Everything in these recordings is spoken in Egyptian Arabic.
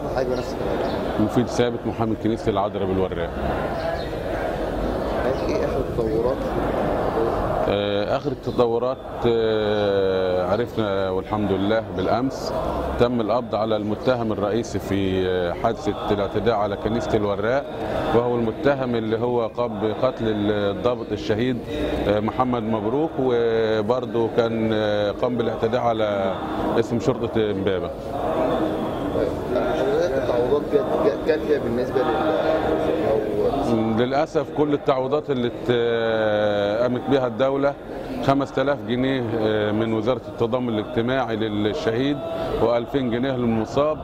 حاجه بنفس الكلام مفيد ثابت محامي كنيسه العذراء بالوراق ماشي ايه اخر التطورات آه، اخر التطورات آه، عرفنا والحمد لله بالامس تم القبض على المتهم الرئيسي في آه، حادثه الاعتداء على كنيسه الوراق وهو المتهم اللي هو قام بقتل الضابط الشهيد آه، محمد مبروك وبرضه كان آه، قام بالاعتداء على اسم شرطه امبابه حضرتك التعويضات كانت كافيه بالنسبه لل أو للاسف كل التعويضات اللي ات- قامت بها الدوله 5000 جنيه آه، من وزاره التضامن الاجتماعي للشهيد و2000 جنيه للمصاب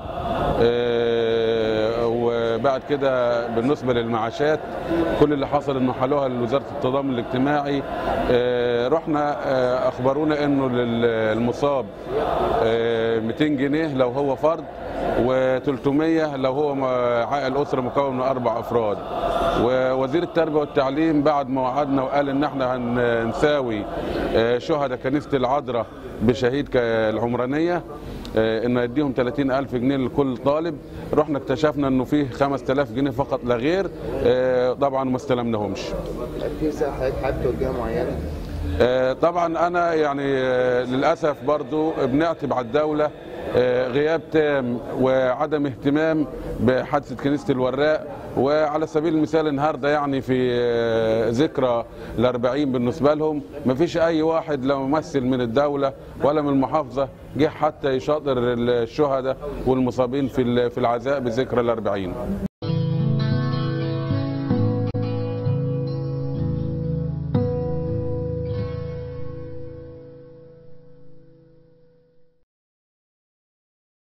آه، وبعد كده بالنسبه للمعاشات كل اللي حصل انه حلوها لوزاره التضامن الاجتماعي آه، رحنا آه، اخبرونا انه للمصاب آه، 200 جنيه لو هو فرد و300 لو هو م- عائل اسره مكون من اربع افراد ووزير التربيه والتعليم بعد ما وعدنا وقال ان احنا هنساوي آه، شهداء كنيسه العذراء بشهيد ك- العمرانيه آه، انه يديهم 30000 جنيه لكل طالب رحنا اكتشفنا انه فيه 5000 جنيه فقط لا غير آه، طبعا ما استلمناهمش في رساله حضرتك حابب توجهها معينه آه، طبعا انا يعني آه، للاسف برضو بنعتب على الدوله آه، غياب تام وعدم اهتمام بحادثه كنيسه الوراق وعلى سبيل المثال النهارده يعني في آه، ذكرى الأربعين بالنسبه لهم ما فيش اي واحد لا ممثل من الدوله ولا من المحافظه جه حتى يشاطر الشهداء والمصابين في ال- في العزاء بذكرى الأربعين